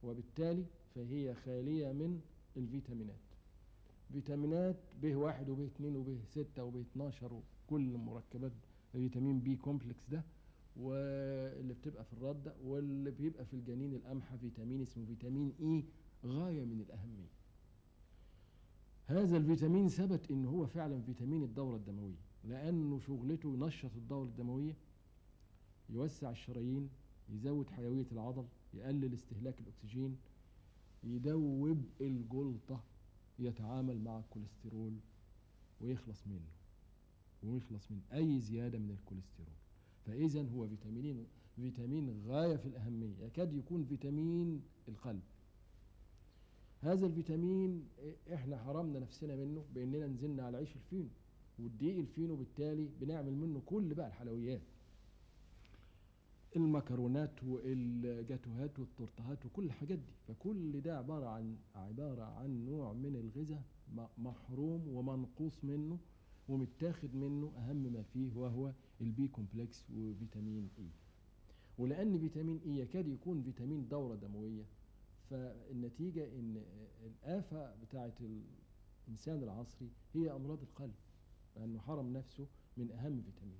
وبالتالي فهي خالية من الفيتامينات فيتامينات ب واحد وب اتنين وب ستة وب 12 وكل مركبات فيتامين بي كومبلكس ده واللي بتبقى في الردة واللي بيبقى في الجنين القمحة فيتامين اسمه فيتامين اي غاية من الأهمية هذا الفيتامين ثبت ان هو فعلا فيتامين الدورة الدموية لأنه شغلته ينشط الدورة الدموية يوسع الشرايين يزود حيوية العضل يقلل استهلاك الأكسجين يدوب الجلطة يتعامل مع الكوليسترول ويخلص منه ويخلص من أي زيادة من الكوليسترول فإذا هو فيتامين فيتامين غاية في الأهمية يكاد يكون فيتامين القلب هذا الفيتامين احنا حرمنا نفسنا منه باننا نزلنا على عيش الفينو والدقيق الفينو بالتالي بنعمل منه كل بقى الحلويات المكرونات والجاتوهات والتورتهات وكل الحاجات دي فكل ده عبارة عن عبارة عن نوع من الغذاء محروم ومنقوص منه ومتاخد منه أهم ما فيه وهو البي كومبلكس وفيتامين إي ولأن فيتامين إي يكاد يكون فيتامين دورة دموية فالنتيجة إن الآفة بتاعة الإنسان العصري هي أمراض القلب لأنه حرم نفسه من أهم فيتامين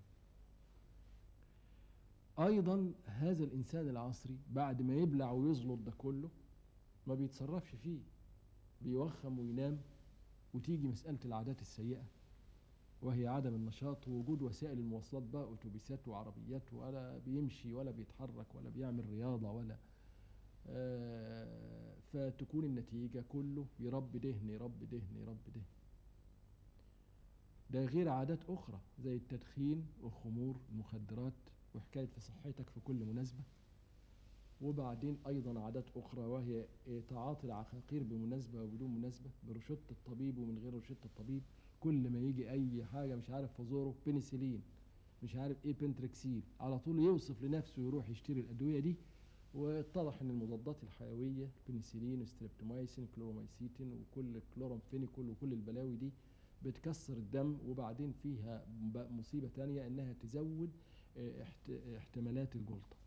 ايضا هذا الانسان العصري بعد ما يبلع ويزلط ده كله ما بيتصرفش فيه بيوخم وينام وتيجي مسألة العادات السيئة وهي عدم النشاط ووجود وسائل المواصلات بقى اتوبيسات وعربيات ولا بيمشي ولا بيتحرك ولا بيعمل رياضة ولا آه فتكون النتيجة كله يرب دهن يرب دهن يرب دهن ده غير عادات أخرى زي التدخين والخمور المخدرات وحكاية في صحتك في كل مناسبة وبعدين أيضا عادات أخرى وهي تعاطي العقاقير بمناسبة وبدون مناسبة برشدة الطبيب ومن غير رشدة الطبيب كل ما يجي أي حاجة مش عارف في زوره بنسلين مش عارف إيه بنتركسيل على طول يوصف لنفسه يروح يشتري الأدوية دي واتضح ان المضادات الحيويه بنسلين وستريبتومايسين كلورومايسيتين وكل كلورامفينيكول وكل البلاوي دي بتكسر الدم وبعدين فيها مصيبه تانية انها تزود احتمالات الجلطة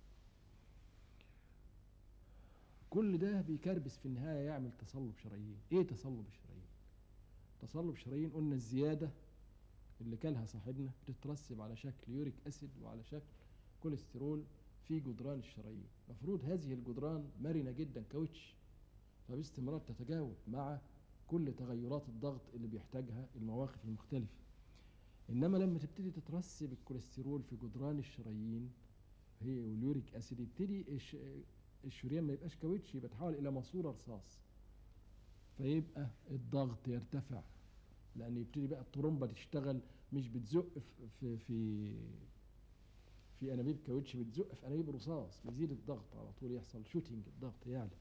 كل ده بيكربس في النهاية يعمل تصلب شرايين ايه تصلب الشرايين تصلب شرايين قلنا الزيادة اللي كلها صاحبنا بتترسب على شكل يوريك اسيد وعلى شكل كوليسترول في جدران الشرايين مفروض هذه الجدران مرنة جدا كاوتش فباستمرار تتجاوب مع كل تغيرات الضغط اللي بيحتاجها المواقف المختلفة انما لما تبتدي تترسب الكوليسترول في جدران الشرايين هي واليوريك اسيد يبتدي الشريان ما يبقاش كاوتش يبقى تحول الى ماسوره رصاص فيبقى الضغط يرتفع لان يبتدي بقى الطرمبه تشتغل مش بتزق في في في انابيب كاوتش بتزق في انابيب رصاص بيزيد الضغط على طول يحصل شوتينج الضغط يعلى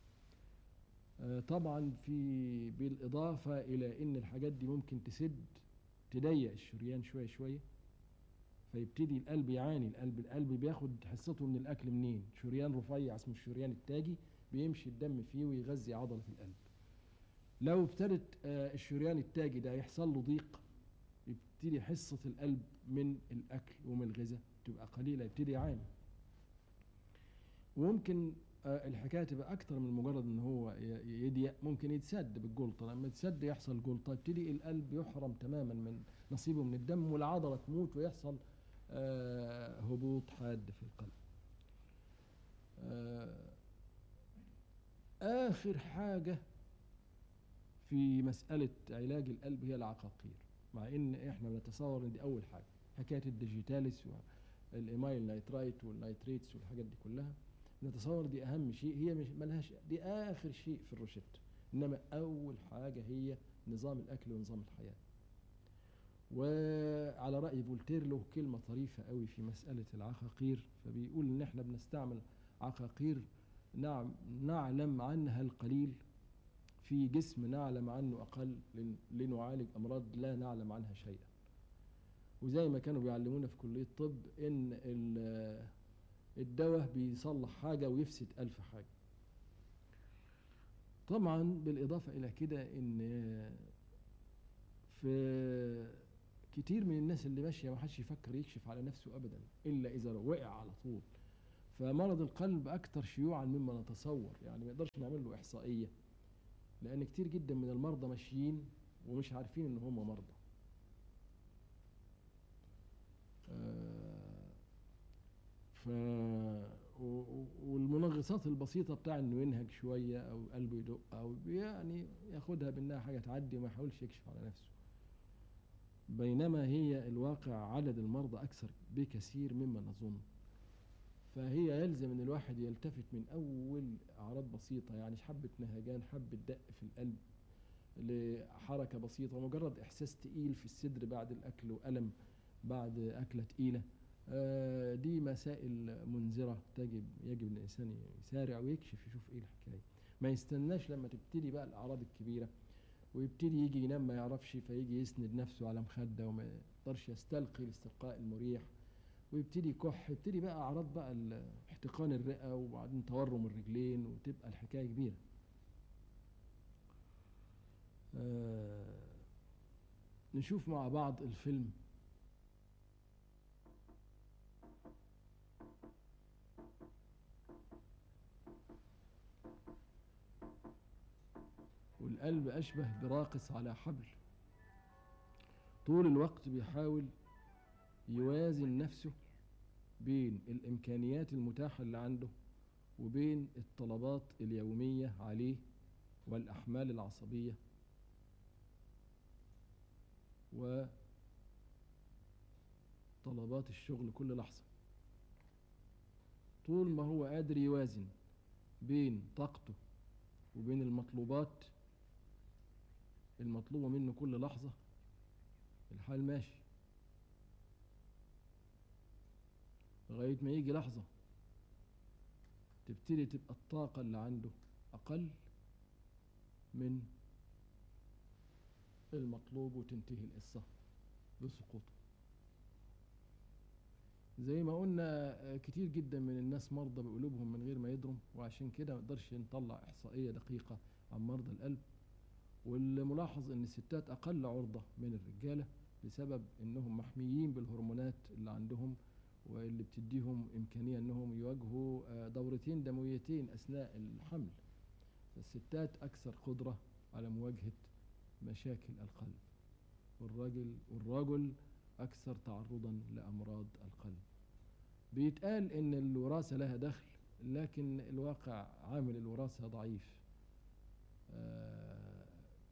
طبعا في بالاضافه الى ان الحاجات دي ممكن تسد تضيق الشريان شويه شويه فيبتدي القلب يعاني القلب القلب بياخد حصته من الاكل منين شريان رفيع اسمه الشريان التاجي بيمشي الدم فيه ويغذي عضله القلب لو ابتدت الشريان التاجي ده يحصل له ضيق يبتدي حصه القلب من الاكل ومن الغذاء تبقى قليله يبتدي يعاني وممكن الحكايه تبقى اكتر من مجرد ان هو يضيق ممكن يتسد بالجلطه لما يتسد يحصل جلطه يبتدي القلب يحرم تماما من نصيبه من الدم والعضله تموت ويحصل هبوط حاد في القلب اخر حاجه في مساله علاج القلب هي العقاقير مع ان احنا بنتصور ان دي اول حاجه حكايه الديجيتاليس والايمايل نايترايت والنايتريتس والحاجات دي كلها نتصور دي اهم شيء هي مش ملهاش دي اخر شيء في الروشته انما اول حاجه هي نظام الاكل ونظام الحياه وعلى راي فولتير له كلمه طريفه قوي في مساله العقاقير فبيقول ان احنا بنستعمل عقاقير نعم نعلم عنها القليل في جسم نعلم عنه اقل لنعالج امراض لا نعلم عنها شيئا وزي ما كانوا بيعلمونا في كليه الطب ان الدواء بيصلح حاجة ويفسد ألف حاجة طبعا بالإضافة إلى كده إن في كتير من الناس اللي ماشية ما حدش يفكر يكشف على نفسه أبدا إلا إذا وقع على طول فمرض القلب أكثر شيوعا مما نتصور يعني ما نقدرش نعمل له إحصائية لأن كتير جدا من المرضى ماشيين ومش عارفين إن هم مرضى آه، ف و- و- والمنغصات البسيطة بتاع انه ينهج شوية او قلبه يدق او يعني ياخدها بانها حاجة تعدي وما يحاولش يكشف على نفسه بينما هي الواقع عدد المرضى اكثر بكثير مما نظن فهي يلزم ان الواحد يلتفت من اول اعراض بسيطة يعني حبة نهجان حبة دق في القلب لحركة بسيطة مجرد احساس تقيل في الصدر بعد الاكل والم بعد اكلة تقيلة آه، دي مسائل منذرة تجب يجب ان الانسان يسارع ويكشف يشوف ايه الحكايه ما يستناش لما تبتدي بقى الاعراض الكبيره ويبتدي يجي ينام ما يعرفش فيجي يسند نفسه على مخده وما يقدرش يستلقي الاستلقاء المريح ويبتدي يكح يبتدي بقى اعراض بقى ال- احتقان الرئه وبعدين تورم الرجلين وتبقى الحكايه كبيره آه، نشوف مع بعض الفيلم والقلب أشبه براقص على حبل طول الوقت بيحاول يوازن نفسه بين الإمكانيات المتاحة اللي عنده وبين الطلبات اليومية عليه والأحمال العصبية وطلبات الشغل كل لحظة طول ما هو قادر يوازن بين طاقته وبين المطلوبات المطلوبة منه كل لحظة الحال ماشي لغاية ما يجي لحظة تبتدي تبقى الطاقة اللي عنده أقل من المطلوب وتنتهي القصة بسقوطه زي ما قلنا آه، كتير جدا من الناس مرضى بقلوبهم من غير ما يدرم وعشان كده ما نقدرش نطلع إحصائية دقيقة عن مرضى القلب والملاحظ ان الستات اقل عرضة من الرجالة بسبب انهم محميين بالهرمونات اللي عندهم واللي بتديهم امكانية انهم يواجهوا آه، دورتين دمويتين اثناء الحمل فالستات اكثر قدرة على مواجهة مشاكل القلب والراجل والرجل اكثر تعرضا لامراض القلب بيتقال ان الوراثة لها دخل لكن الواقع عامل الوراثة ضعيف آه،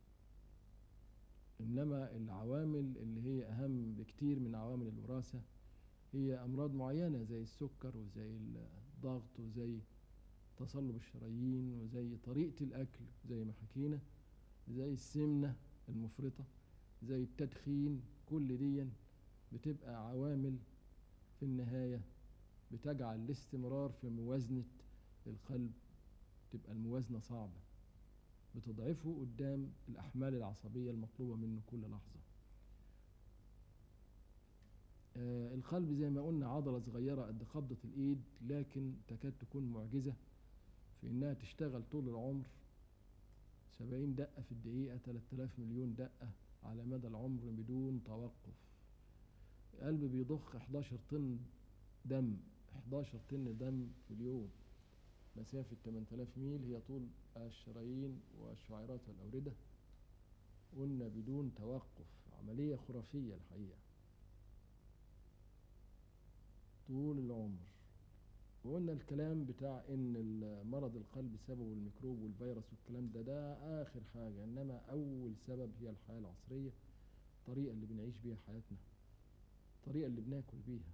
إنما العوامل اللي هي أهم بكتير من عوامل الوراثة هي أمراض معينة زي السكر وزي الضغط وزي تصلب الشرايين وزي طريقة الأكل زي ما حكينا زي السمنة المفرطة زي التدخين كل دي بتبقى عوامل في النهاية بتجعل الاستمرار في موازنة القلب تبقى الموازنة صعبة بتضعفه قدام الأحمال العصبية المطلوبة منه كل لحظة آه القلب زي ما قلنا عضلة صغيرة قد قبضة الإيد لكن تكاد تكون معجزة في إنها تشتغل طول العمر سبعين دقة في الدقيقة 3000 مليون دقة على مدى العمر بدون توقف القلب بيضخ 11 طن دم 11 طن دم في اليوم مسافة 8000 ميل هي طول الشرايين والشعيرات والأوردة قلنا بدون توقف عملية خرافية الحقيقة طول العمر وقلنا الكلام بتاع ان مرض القلب سببه الميكروب والفيروس والكلام ده ده اخر حاجة انما اول سبب هي الحياة العصرية الطريقة اللي بنعيش بيها حياتنا الطريقة اللي بناكل بيها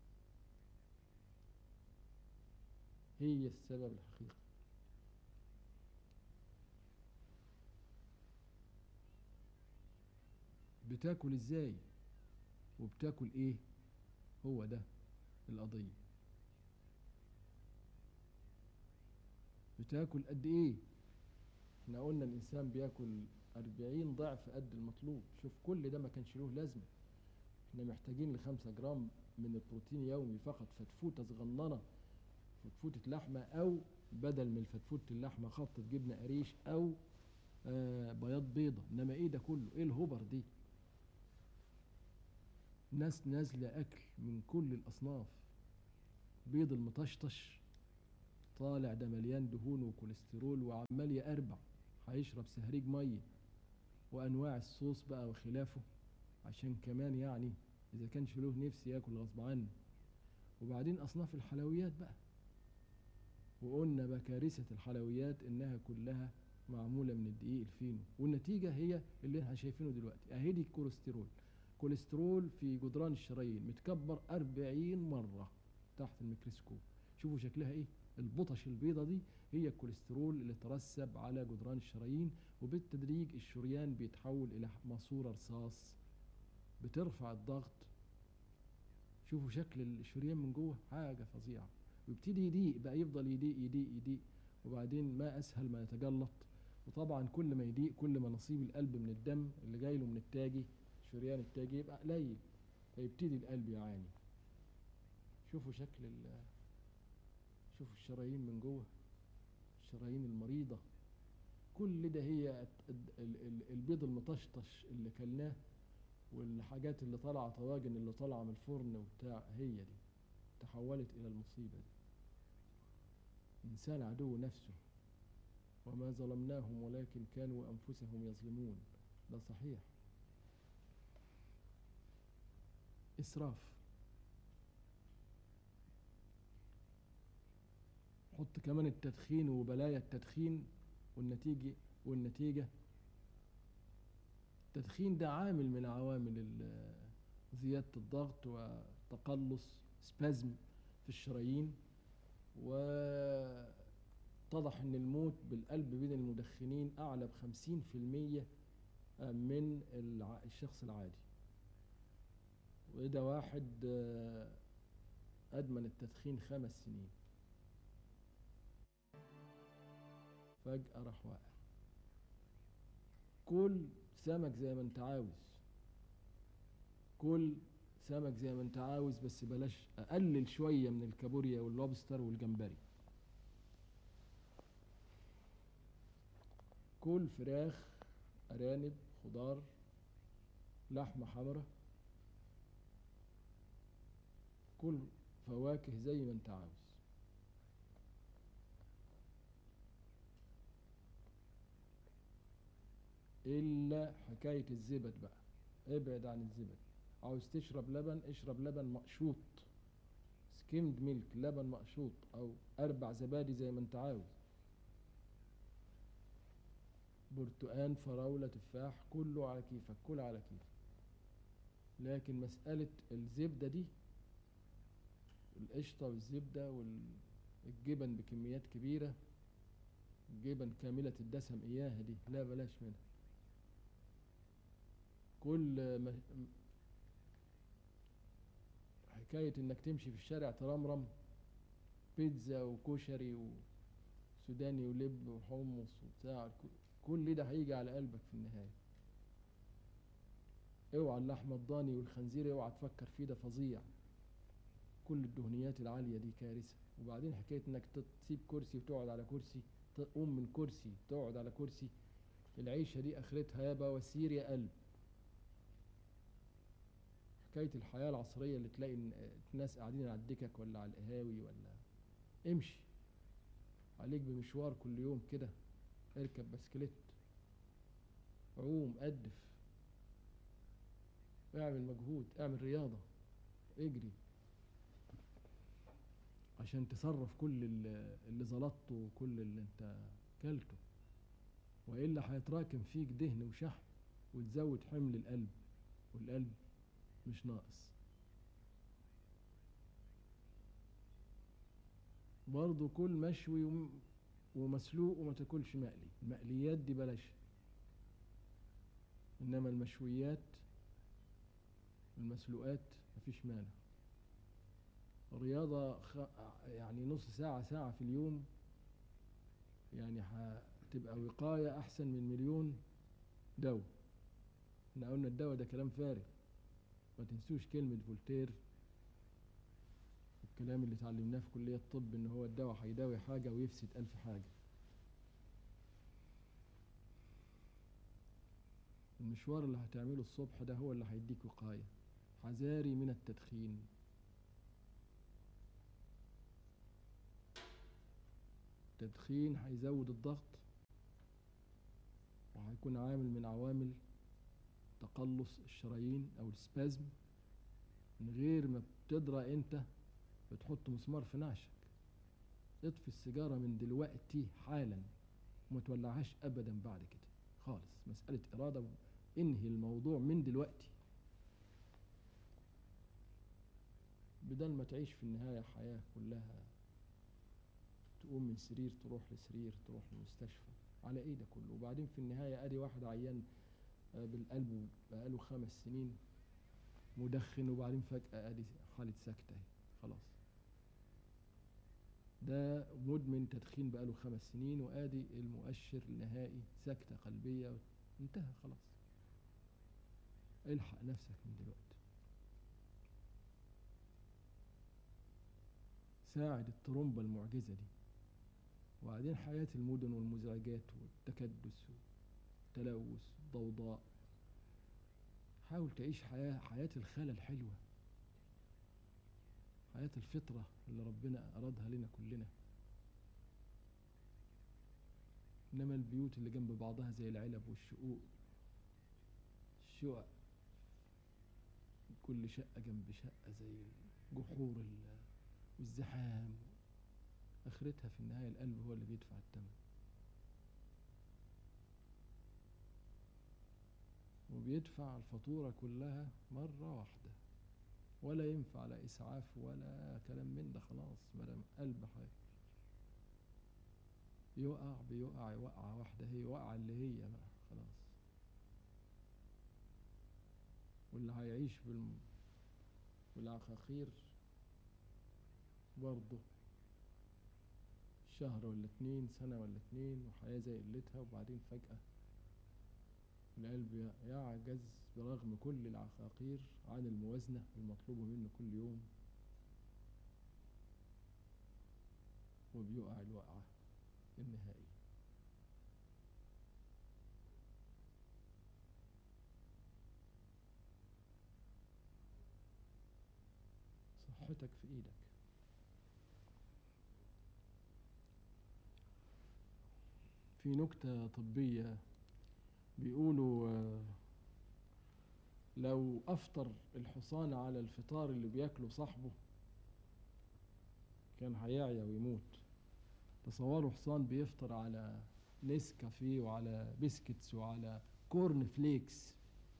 هي السبب الحقيقي بتاكل ازاي وبتاكل ايه هو ده القضية بتاكل قد ايه احنا قلنا الانسان بياكل أربعين ضعف قد المطلوب شوف كل ده ما كانش له لازمة احنا محتاجين لخمسة جرام من البروتين يومي فقط فتفوتة صغننة فتفوتة لحمة أو بدل من فتفوتة اللحمة خلطة جبنة قريش أو آه بياض بيضة إنما إيه ده كله؟ إيه الهبر دي؟ ناس نازلة أكل من كل الأصناف بيض المطشطش طالع ده مليان دهون وكوليسترول وعمال يقربع هيشرب سهريج ميه وانواع الصوص بقى وخلافه عشان كمان يعني اذا كانش له نفس ياكل غصب عنه وبعدين اصناف الحلويات بقى وقلنا بقى كارثه الحلويات انها كلها معموله من الدقيق الفينو والنتيجه هي اللي احنا شايفينه دلوقتي اهي دي الكوليسترول كوليسترول في جدران الشرايين متكبر 40 مره تحت الميكروسكوب شوفوا شكلها ايه البطش البيضة دي هي الكوليسترول اللي ترسب على جدران الشرايين وبالتدريج الشريان بيتحول إلى ماسورة رصاص بترفع الضغط شوفوا شكل الشريان من جوه حاجة فظيعة ويبتدي يضيق بقى يفضل يضيق يضيق يضيق وبعدين ما أسهل ما يتجلط وطبعا كل ما يضيق كل ما نصيب القلب من الدم اللي جاي له من التاجي شريان التاجي يبقى قليل فيبتدي القلب يعاني شوفوا شكل ال شوفوا الشرايين من جوه الشرايين المريضة كل ده هي البيض المطشطش اللي كلناه والحاجات اللي طالعة طواجن اللي طالعة من الفرن وبتاع هي دي تحولت إلى المصيبة دي إنسان عدو نفسه وما ظلمناهم ولكن كانوا أنفسهم يظلمون ده صحيح إسراف حط كمان التدخين وبلايا التدخين والنتيجة والنتيجة التدخين ده عامل من عوامل زيادة الضغط وتقلص سبازم في الشرايين واتضح ان الموت بالقلب بين المدخنين اعلى بخمسين في المية من الشخص العادي وده واحد ادمن التدخين خمس سنين فجأة راح واقع كل سمك زي ما انت عاوز كل سمك زي ما انت عاوز بس بلاش اقلل شوية من الكابوريا واللوبستر والجمبري كل فراخ ارانب خضار لحمة حمرا كل فواكه زي ما انت عاوز الا حكايه الزبد بقى ابعد عن الزبد عاوز تشرب لبن اشرب لبن مقشوط سكيمد ميلك لبن مقشوط او اربع زبادي زي ما انت عاوز برتقان فراولة تفاح كله على كيفك كل على كيفك لكن مسألة الزبدة دي القشطة والزبدة والجبن بكميات كبيرة جبن كاملة الدسم إياها دي لا بلاش منها كل ما حكاية انك تمشي في الشارع ترمرم بيتزا وكشري وسوداني ولب وحمص وبتاع كل ده هيجي على قلبك في النهاية اوعى اللحمة الضاني والخنزير اوعى تفكر فيه ده فظيع كل الدهنيات العالية دي كارثة وبعدين حكاية انك تسيب كرسي وتقعد على كرسي تقوم من كرسي تقعد على كرسي العيشة دي اخرتها يا بواسير يا قلب حكاية الحياة العصرية اللي تلاقي الناس قاعدين على الدكك ولا على القهاوي ولا امشي عليك بمشوار كل يوم كده اركب بسكليت عوم قدف اعمل مجهود اعمل رياضة اجري عشان تصرف كل اللي زلطته وكل اللي انت كلته والا هيتراكم فيك دهن وشحم وتزود حمل القلب والقلب مش ناقص برضه كل مشوي ومسلوق وما تاكلش مقلي المقليات دي بلاش انما المشويات المسلوقات مفيش مانع رياضة خ... يعني نص ساعة ساعة في اليوم يعني هتبقى وقاية أحسن من مليون دواء احنا قلنا الدواء ده كلام فارغ ما تنسوش كلمة فولتير الكلام اللي اتعلمناه في كلية الطب ان هو الدواء هيداوي حاجة ويفسد ألف حاجة المشوار اللي هتعمله الصبح ده هو اللي هيديك وقاية حذاري من التدخين التدخين هيزود الضغط وهيكون عامل من عوامل تقلص الشرايين او السبازم من غير ما بتدرى انت بتحط مسمار في نعشك اطفي السيجارة من دلوقتي حالا وما تولعهاش ابدا بعد كده خالص مسألة ارادة انهي الموضوع من دلوقتي بدل ما تعيش في النهاية حياة كلها تقوم من سرير تروح لسرير تروح لمستشفى على ايه ده كله وبعدين في النهاية ادي واحد عيان بالقلب بقاله خمس سنين مدخن وبعدين فجأة ادي حالة سكتة اهي خلاص ده مدمن تدخين بقاله خمس سنين وادي المؤشر النهائي سكتة قلبية انتهى خلاص الحق نفسك من دلوقتي ساعد الطرمبة المعجزة دي وبعدين حياة المدن والمزعجات والتكدس والتلوث والضوضاء حاول تعيش حياة حياة الخالة الحلوة حياة الفطرة اللي ربنا أرادها لنا كلنا إنما البيوت اللي جنب بعضها زي العلب والشقوق الشقق كل شقة جنب شقة زي جحور والزحام آخرتها في النهاية القلب هو اللي بيدفع الثمن وبيدفع الفاتورة كلها مرة واحدة ولا ينفع لا إسعاف ولا كلام من ده خلاص مادام قلب حي يقع بيقع وقعة واحدة هي وقعة اللي هي بقى خلاص واللي هيعيش بالم... بالعقاقير برضه شهر ولا اتنين سنة ولا اتنين وحياة زي قلتها وبعدين فجأة القلب يعجز برغم كل العقاقير عن الموازنة المطلوبة منه كل يوم وبيقع الوقعة النهائية صحتك في ايدك في نكتة طبية بيقولوا لو أفطر الحصان على الفطار اللي بياكله صاحبه كان هيعيا ويموت تصوروا حصان بيفطر على نسكافيه وعلى بسكتس وعلى كورن فليكس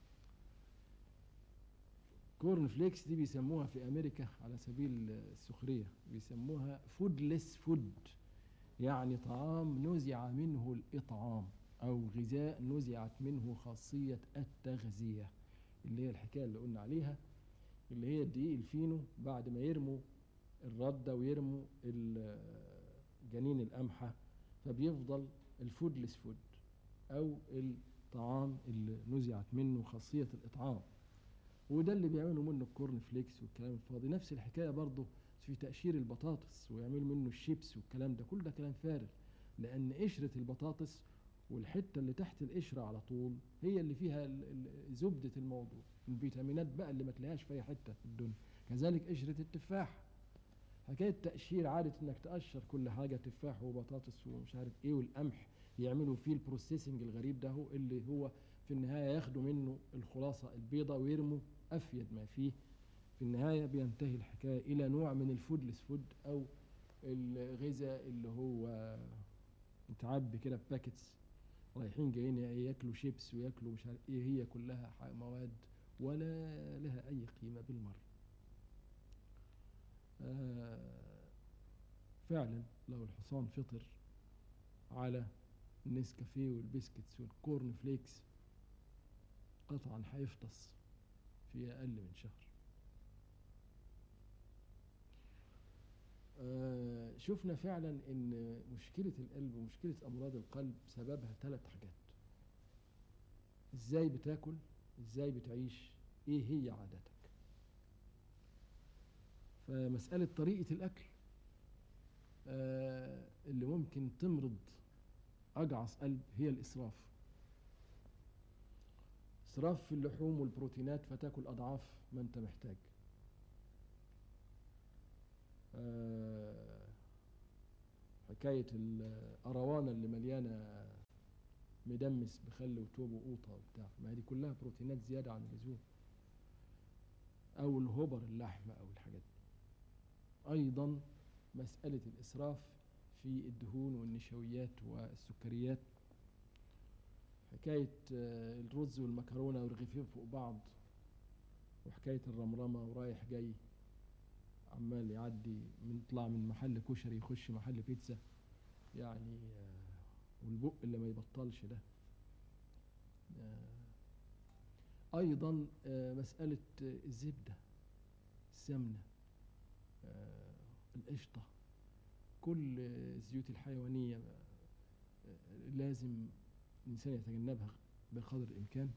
كورن فليكس دي بيسموها في أمريكا على سبيل السخرية بيسموها فودلس فود يعني طعام نزع منه الإطعام أو غذاء نزعت منه خاصية التغذية اللي هي الحكاية اللي قلنا عليها اللي هي الدقيق الفينو بعد ما يرموا الردة ويرموا جنين القمحة فبيفضل الفودلس فود أو الطعام اللي نزعت منه خاصية الإطعام وده اللي بيعملوا منه الكورن فليكس والكلام الفاضي نفس الحكاية برضه في تقشير البطاطس ويعملوا منه الشيبس والكلام ده كل ده كلام فارغ لأن قشرة البطاطس والحتة اللي تحت القشرة على طول هي اللي فيها زبدة الموضوع الفيتامينات بقى اللي ما تلاقيهاش في أي حتة في الدنيا كذلك قشرة التفاح حكاية تقشير عادة انك تقشر كل حاجة تفاح وبطاطس ومش عارف ايه والقمح يعملوا فيه البروسيسنج الغريب ده هو اللي هو في النهاية ياخدوا منه الخلاصة البيضة ويرموا أفيد ما فيه في النهاية بينتهي الحكاية إلى نوع من الفودلس فود أو الغذاء اللي هو متعبي كده بباكتس رايحين جايين ياكلوا شيبس وياكلوا مش عارف ايه هي كلها مواد ولا لها اي قيمه بالمره آه فعلا لو الحصان فطر على النسكافيه والبسكتس والكورن فليكس قطعا هيفطس في اقل من شهر آه شفنا فعلا ان مشكلة القلب ومشكلة امراض القلب سببها ثلاث حاجات ازاي بتاكل ازاي بتعيش ايه هي عاداتك فمسألة طريقة الاكل آه اللي ممكن تمرض اجعص قلب هي الاسراف اسراف في اللحوم والبروتينات فتاكل اضعاف ما انت محتاج حكاية الأروانة اللي مليانة مدمس بخل وتوب وقوطة وبتاع ما هي دي كلها بروتينات زيادة عن اللزوم أو الهبر اللحم أو الحاجات دي أيضا مسألة الإسراف في الدهون والنشويات والسكريات حكاية آه، الرز والمكرونة والرغيفين فوق بعض وحكاية الرمرمة ورايح جاي عمال يعدي من يطلع من محل كشري يخش محل بيتزا يعني آه، والبق اللي ما يبطلش ده آه، أيضا آه، مسألة آه، الزبدة السمنة آه، القشطة كل آه، الزيوت الحيوانية آه، لازم الإنسان يتجنبها بقدر الإمكان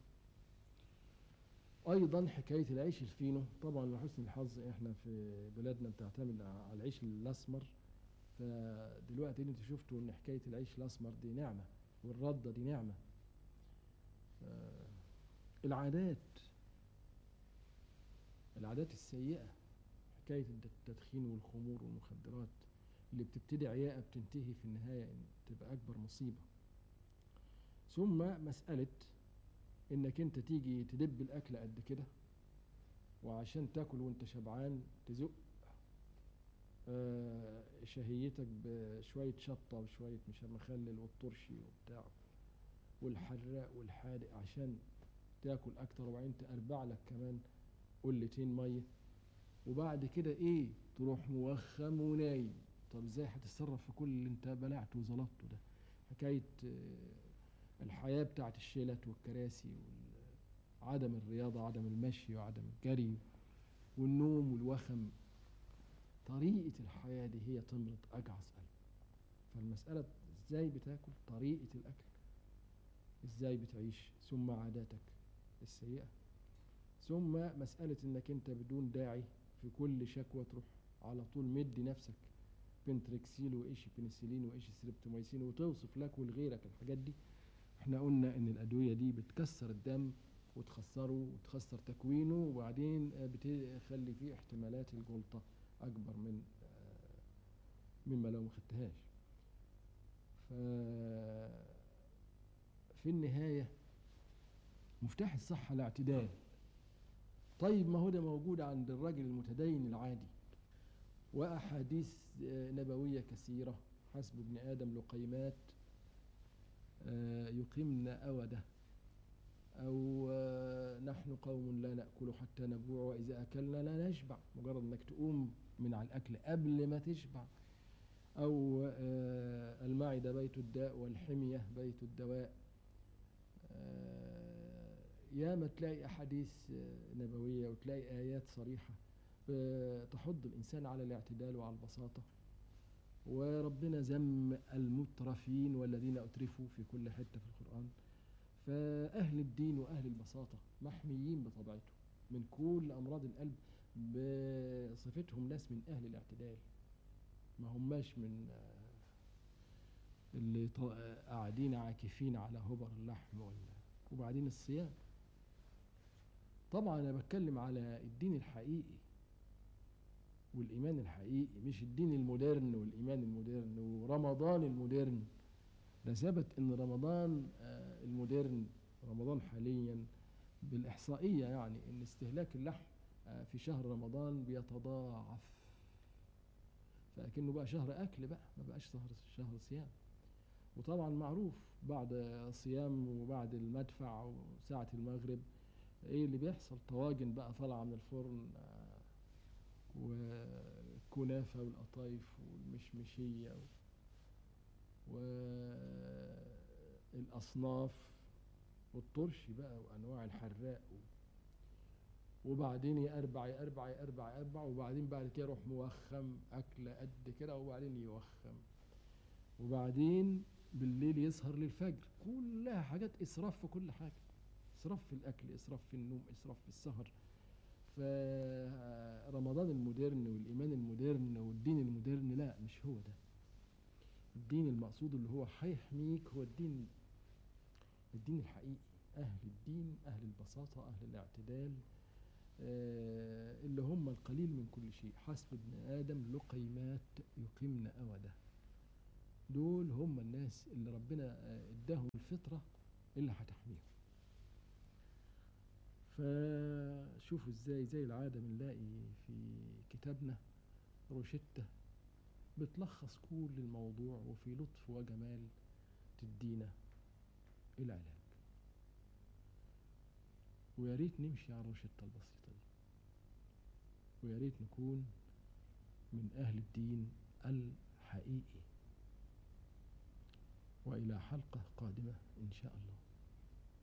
أيضا حكاية العيش الفينو طبعا لحسن الحظ إحنا في بلادنا بتعتمد على العيش الأسمر فدلوقتي اللي انتوا شفتوا إن حكاية العيش الأسمر دي نعمة والردة دي نعمة آه، العادات العادات السيئة حكاية التدخين والخمور والمخدرات اللي بتبتدي عياءة بتنتهي في النهاية إن تبقى أكبر مصيبة ثم مسألة إنك أنت تيجي تدب الأكل قد كده وعشان تاكل وأنت شبعان تزق آه، شهيتك بشوية شطة وشوية مش مخلل والطرشي وبتاع والحراق والحادق عشان تاكل أكتر وبعدين تأربع لك كمان قلتين مية وبعد كده إيه تروح موخم ونايم طب إزاي هتتصرف في كل اللي أنت بلعته وزلطته ده حكاية آه، الحياة بتاعت الشيلات والكراسي وعدم الرياضة عدم المشي وعدم الجري والنوم والوخم طريقة الحياة دي هي تمرض أجعص قلب فالمسألة ازاي بتاكل طريقة الأكل ازاي بتعيش ثم عاداتك السيئة ثم مسألة انك انت بدون داعي في كل شكوى تروح على طول مدي نفسك بنتريكسيل وايش بنسلين وايش سريبتوميسين وتوصف لك ولغيرك الحاجات دي احنا قلنا ان الادوية دي بتكسر الدم وتخسره وتخسر تكوينه وبعدين آه، بتخلي فيه احتمالات الجلطة اكبر من آه، مما لو ما خدتهاش ف في النهاية مفتاح الصحة الاعتدال طيب ما هو ده موجود عند الرجل المتدين العادي وأحاديث آه، نبوية كثيرة حسب ابن آدم لقيمات آه، يقمن أوده أو آه، نحن قوم لا نأكل حتى نجوع وإذا أكلنا لا نشبع مجرد إنك تقوم من على الأكل قبل ما تشبع أو آه، المعدة بيت الداء والحمية بيت الدواء آه، ياما تلاقي أحاديث آه، نبوية وتلاقي آيات صريحة ب- تحض الإنسان على الاعتدال وعلى البساطة وربنا ذم المترفين والذين أترفوا في كل حتة في القرآن فأهل الدين وأهل البساطة محميين بطبيعتهم من كل أمراض القلب بصفتهم ناس من أهل الاعتدال ما هماش من آه، اللي ط- آه، قاعدين عاكفين على هبر اللحم ولا وبعدين الصيام طبعا أنا بتكلم على الدين الحقيقي والإيمان الحقيقي مش الدين المودرن والإيمان المودرن ورمضان المودرن ده ثبت إن رمضان آه، المودرن رمضان حاليا بالإحصائية يعني إن استهلاك اللحم آه، في شهر رمضان بيتضاعف فأكنه بقى شهر أكل بقى ما بقاش شهر شهر صيام وطبعا معروف بعد صيام وبعد المدفع وساعة المغرب ايه اللي بيحصل طواجن بقى طالعة من الفرن آه، والكنافة والقطايف والمشمشية والأصناف والطرش بقى وأنواع الحراق وبعدين يقربع يقربع يقربع يقربع وبعدين بعد كده يروح موخم أكلة قد كده وبعدين يوخم وبعدين بالليل يسهر للفجر كلها حاجات إسراف في كل حاجة إسراف في الأكل إسراف في النوم إسراف في السهر فرمضان المودرن والإيمان المودرن والدين المودرن لا مش هو ده الدين المقصود اللي هو هيحميك هو الدين الدين الحقيقي أهل الدين أهل البساطة أهل الاعتدال آه، اللي هم القليل من كل شيء حسب ابن آدم لقيمات يقمن أوده دول هم الناس اللي ربنا آه، اداهم الفطرة اللي هتحميهم فشوفوا ازاي زي العادة بنلاقي في كتابنا روشتة بتلخص كل الموضوع وفي لطف وجمال تدينا العلاج ويا ريت نمشي على الروشتة البسيطة دي ويا ريت نكون من أهل الدين الحقيقي وإلى حلقة قادمة إن شاء الله